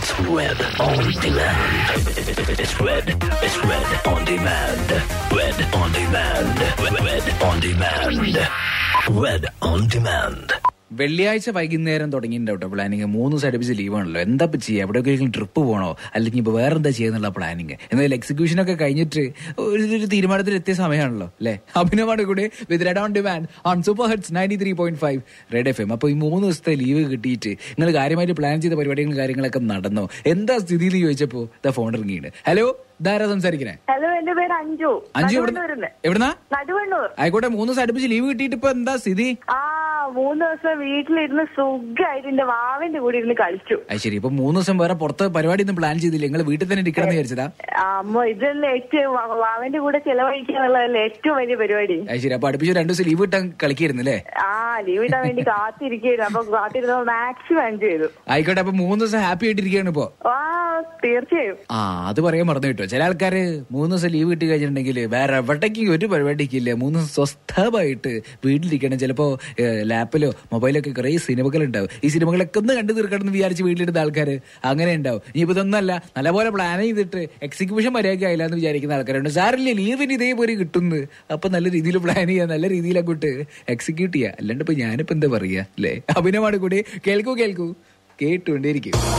It's Red on demand. It's Red. It's Red on demand. Red on demand. Red on demand. Red on demand. വെള്ളിയാഴ്ച വൈകുന്നേരം തുടങ്ങിയിട്ടുണ്ടാവും കേട്ടോ planning മൂന്ന് ദിവസം അടുപ്പിച്ച് ലീവാണല്ലോ എന്താ ഇപ്പൊ ചെയ്യുക എവിടെയെങ്കിലും ട്രിപ്പ് പോകണോ അല്ലെങ്കിൽ ഇപ്പൊ വേറെ എന്താ ചെയ്യുന്നുള്ള പ്ലാനിങ് എന്തായാലും എക്സിക്യൂഷൻ ഒക്കെ കഴിഞ്ഞിട്ട് ഒരു ഒരു തീരുമാനത്തിൽ എത്തിയ സമയമാണല്ലോ അല്ലെ അഭിനവാണ് കൂടെ with red on demand on super heads ninety three point five red F M അപ്പൊ ഈ മൂന്ന് ദിവസത്തെ ലീവ് കിട്ടിയിട്ട് നിങ്ങൾ കാര്യമായിട്ട് പ്ലാൻ ചെയ്ത പരിപാടികളും കാര്യങ്ങളൊക്കെ നടന്നോ എന്താ സ്ഥിതിയിൽ ചോദിച്ചപ്പോ ദ ഫോൺ ഇറങ്ങിയിട്ട് ഹലോ ഇതാരാ സംസാരിക്കണേ ഹലോ എന്റെ പേര് അഞ്ജു അഞ്ചു നടുവണ്ണൂരിന്ന് എവിടുന്നാ നടുവണ്ണൂർ ആയിക്കോട്ടെ മൂന്ന് ദിവസം അടുപ്പിച്ച് ലീവ് കിട്ടിയിട്ട് ഇപ്പൊ എന്താ സ്ഥിതി ആ മൂന്ന് ദിവസം വീട്ടിലിരുന്ന് സുഖമായിട്ട് എന്റെ വാവിന്റെ കൂടെ ഇരുന്ന് കളിച്ചു അത് ശരി ഇപ്പൊ മൂന്ന് ദിവസം വേറെ പുറത്ത് പരിപാടി ഒന്നും പ്ലാൻ ചെയ്തില്ല നിങ്ങൾ വീട്ടിൽ തന്നെ ഇരിക്കണം എന്ന് വിചാരിച്ചതാ ആ, അമ്മ ഇതല്ലേ ഏറ്റവും വാ- വാവന്റെ കൂടെ ചെലവഴിക്കാന്നുള്ളതല്ലേ ഏറ്റവും വലിയ പരിപാടി അത് ശരി അപ്പൊ അടുപ്പിച്ച് രണ്ടു ദിവസം ലീവ് കിട്ടാൻ കളിക്കായിരുന്നു അല്ലേ ആ ലീവ് ഇടാൻ വേണ്ടി കാത്തിരിക്കുന്നു അപ്പൊ കാത്തിരുന്ന മാക്സിമം എൻജോയ് ചെയ്തു ആയിക്കോട്ടെ അപ്പൊ മൂന്ന് ദിവസം ഹാപ്പി ആയിട്ടിരിക്കുകയാണ് ഇപ്പോ ആ തീർച്ചയായും ആ അത് പറയാൻ മറന്നു കിട്ടോ ചില ആൾക്കാര് മൂന്ന് ദിവസം ലീവ് കിട്ടി കഴിഞ്ഞിട്ടുണ്ടെങ്കിൽ വേറെ എവിടേക്കും ഒരു പരിപാടിക്കില്ല മൂന്ന് ദിവസം സ്വസ്ഥമായിട്ട് വീട്ടിലിരിക്കണം ചിലപ്പോ ഏഹ്, ലാപ്പിലോ മൊബൈലോ ഒക്കെ കുറെ സിനിമകൾ ഉണ്ടാവും ഈ സിനിമകളൊക്കെ ഒന്ന് കണ്ടു തീർക്കണം എന്ന് വിചാരിച്ച് വീട്ടിലിരുന്ന ആൾക്കാർ അങ്ങനെ ഉണ്ടാവും ഇനിയിപ്പോ ഇതൊന്നല്ല നല്ലപോലെ പ്ലാൻ ചെയ്തിട്ട് എക്സിക്യൂഷൻ മര്യാദയ്ക്ക് ആയില്ല എന്ന് വിചാരിക്കുന്ന ആൾക്കാരുണ്ട് സാറില്ലേ ലീവിന് ഇതേപോലെ കിട്ടുന്നു അപ്പൊ നല്ല രീതിയിൽ പ്ലാൻ ചെയ്യാം നല്ല രീതിയിൽ അങ്ങോട്ട് എക്സിക്യൂട്ട് ചെയ്യാം അല്ലാണ്ട് ഇപ്പൊ ഞാനിപ്പോ എന്താ പറയാ അല്ലേ അഭിനയമാണ് കൂടി കേൾക്കൂ കേൾക്കൂ കേട്ടുകൊണ്ടേയിരിക്കും